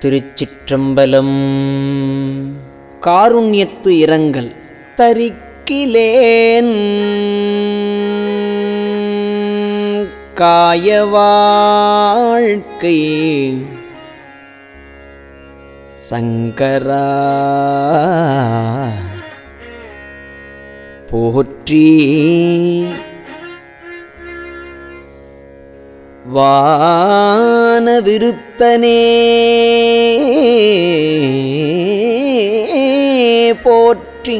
திருச்சிற்றம்பலம் காருண்யத்து இரங்கல் தரிக்கிலேன் காயவாழ்க்கை சங்கரா போற்றி வான விருத்தனே போற்றி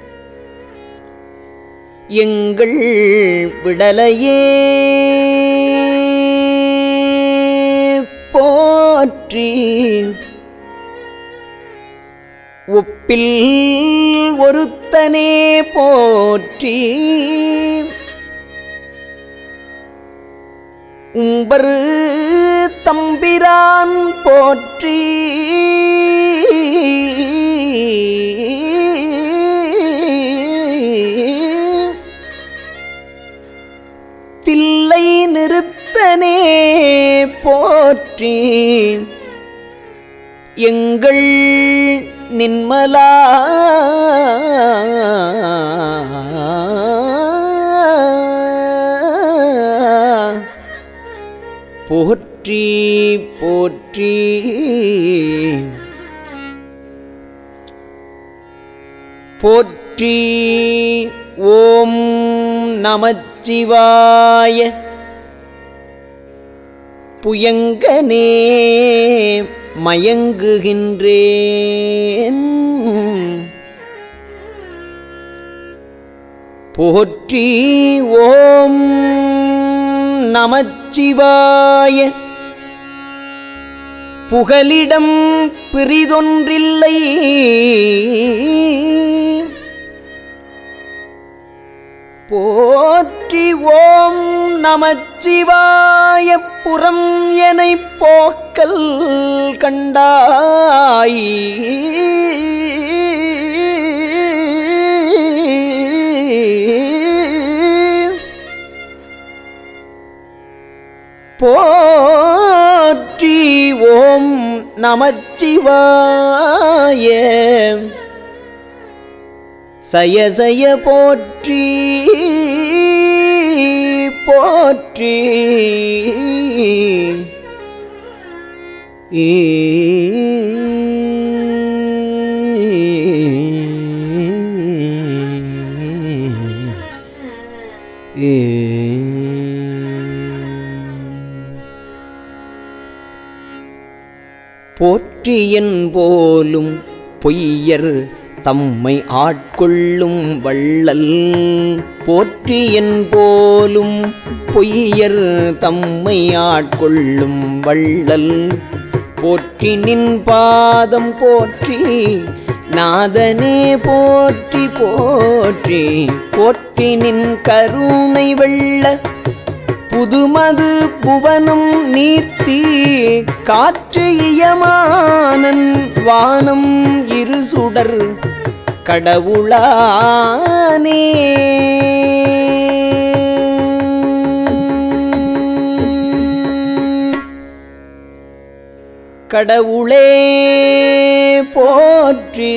எங்கள் விடலையே போற்றி ஒப்பில் ஒருத்தனே போற்றி உம்பரு தம்பிரான் போற்றி தில்லை நிறுத்தனே போற்றி எங்கள் நின்மலா போற்றி போற்றி போற்றி ஓம் நமச்சிவாய புயங்கனே மயங்குகின்றேன் போற்றி ஓம் நமச்சிவாய புகலிடம் பிரிதொன்றில்லை போற்றி ஓம் நமச்சிவாய புறம் எனை போக்கல் கண்டாய் போற்றி ஓம் நமச்சிவாய சய சய போற்றி போற்றி ஈ போற்றியன் போலும் பொய்யர் தம்மை ஆட்கொள்ளும் வள்ளல் போற்றியன் போலும் பொய்யர் தம்மை ஆட்கொள்ளும் வள்ளல் போற்றி நின் பாதம் போற்றி நாதனே போற்றி போற்றி போற்றி நின் கருணை வெள்ள புதுமது புவனம் நீர்த்தி காற்று இயமானன் வானம் இரு சுடர் கடவுளானே கடவுளே போற்றி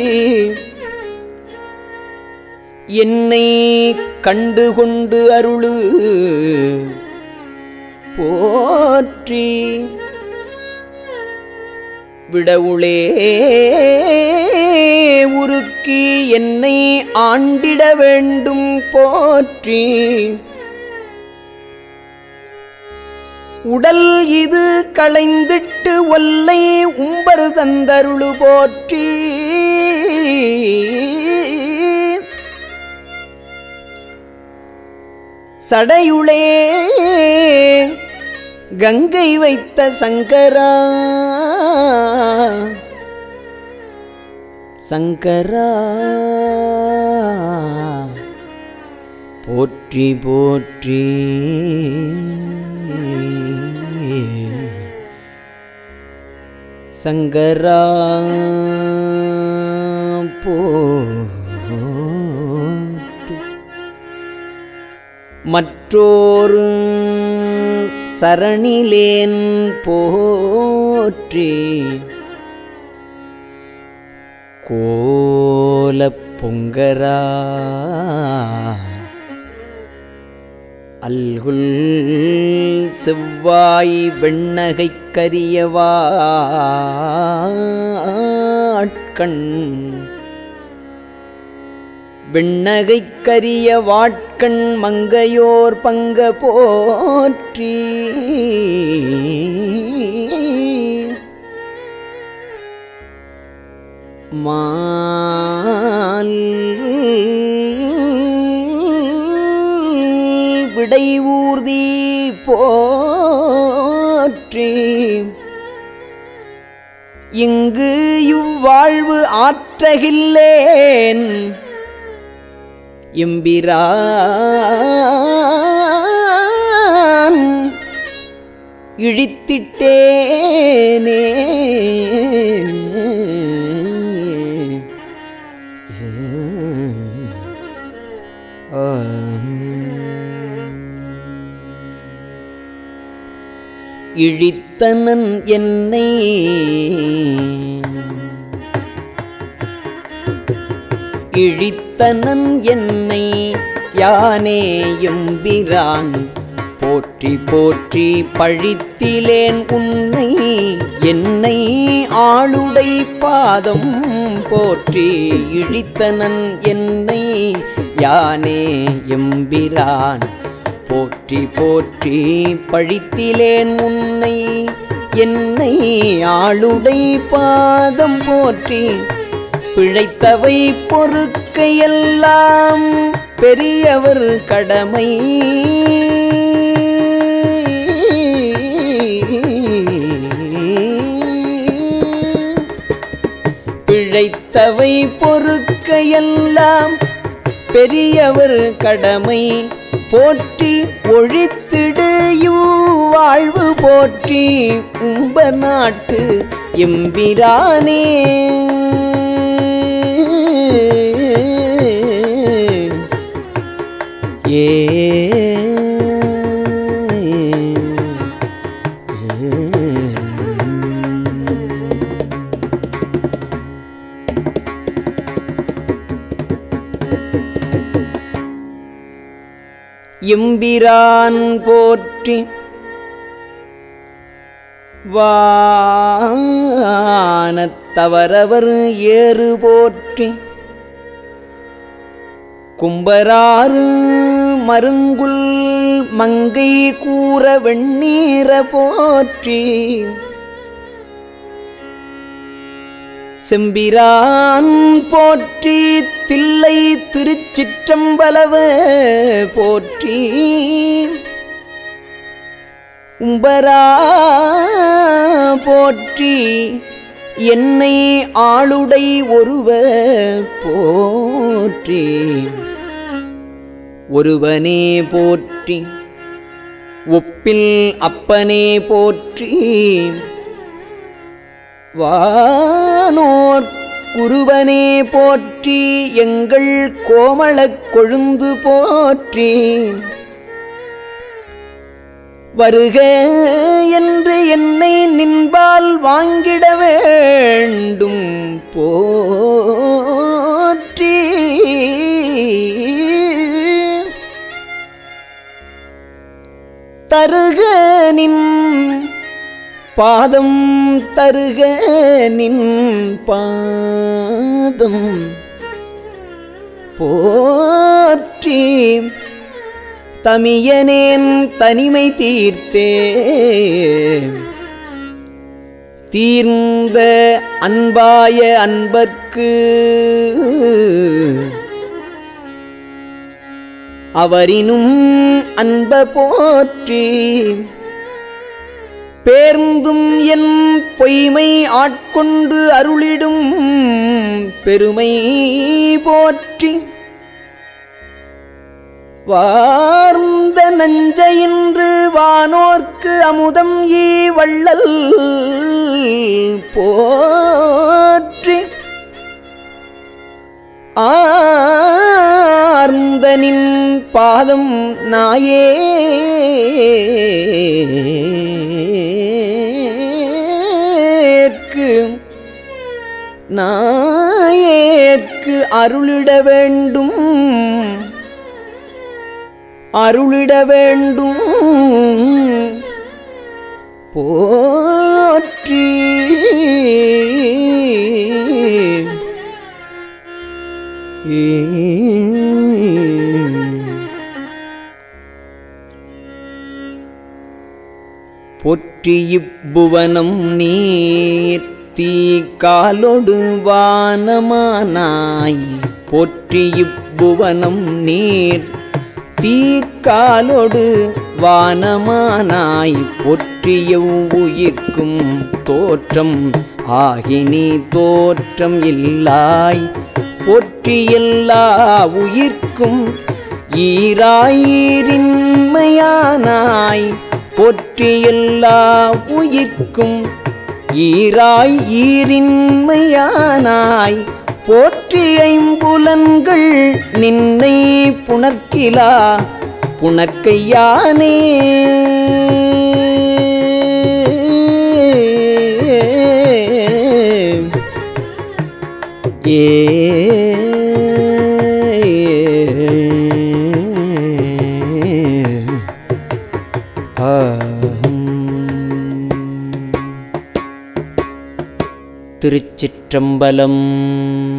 என்னை கண்டு கொண்டு அருளு போற்றி விடவுளே உருக்கி என்னை ஆண்டிட வேண்டும் போற்றி உடல் இது களைந்திட்டு ஒல்லை உம்பரு தந்தருளு போற்றி சடையுளே கங்கை வைத்த சங்கரா சங்கரா போற்றி போற்றி சங்கரா போற்றி மற்றொரு சரணிலேன் போற்றி கோலப் பொங்கரா அல்குல் செவ்வாய் வெண்ணகைக் கரியவாட்கண் வெண்ணகைக் கரிய வாட்கண் மங்கையோர் பங்க போற்றி மால் விடை ஊர்தி போற்றி இங்கு இவ்வாழ்வு ஆற்றகில்லேன் எம்பிரான் இழித்திட்டேனே இழித்தனன் என்னை இழித்தனன் என்னை யானே எம்பிரான் போற்றி போற்றி பழித்திலேன் உன்னை என்னை ஆளுடை பாதம் போற்றி இழித்தனன் என்னை யானே எம்பிரான் போற்றி போற்றி பழித்திலேன் உன்னை என்னை ஆளுடை பாதம் போற்றி பிழைத்தவை பொறுக்கையெல்லாம் பெரியவர் கடமை பிழைத்தவை பொறுக்கையெல்லாம் பெரியவர் கடமை போற்றி ஒழித்திடு வாழ்வு போற்றி உம்ப நாட்டு எம்பிரானே ஏ எம்பிரான் போற்றி வானத்தவரவர் ஏறு போற்றி கும்பராறு மருங்குல் மங்கை கூற வெண்ணீர போற்றி செம்பிரான் போற்றி தில்லை திருச்சிற்றம்பலவ போற்றி உம்பரா போற்றி என்னை ஆளுடை ஒருவ போற்றி ஒருவனே போற்றி ஒப்பில் அப்பனே போற்றி வானோர் குருவனே போற்றி எங்கள் கோமளக் கொழுந்து போற்றி வருக என்று என்னை நின்பால் வாங்கிட வேண்டும் போற்றி தருக நின் பாதம் தருக நின் பாதம் போற்றி தமியனேன் தனிமை தீர்த்தே தீர்ந்த அன்பாய அன்பர்க்கு அவரினும் அன்ப போற்றி பேர்ந்தும் என் பொய்மை ஆட்கொண்டு அருளிடும் பெருமை போற்றி வார்ந்த நஞ்சையின்று வானோர்க்கு அமுதம் ஈ வள்ளல் போற்றி ஆர்ந்தனின் பாதம் நாயே நாயேற்கு அடியேற்கு அருளிட வேண்டும் அருளிட வேண்டும் போற்றி போற்றி இப்புவனம் நீர் தீ காலொடு வானமானாய் போற்றி இப்புவனம் நீர் தீ காலொடு வானமானாய் போற்றிய உயிர்க்கும் தோற்றம் ஆகினி தோற்றம் இல்லாய் போற்றி எல்லா உயிர்க்கும் ஈராயிரின்மையானாய் போற்றி எல்லா உயிர்க்கும் ஈராய் ஈரின்மையானாய் போற்றி ஐம்புலன்கள் நின்னை புணர்க்கிலா புணர்க்கையானே ஏ திருச்சிற்றம்பலம்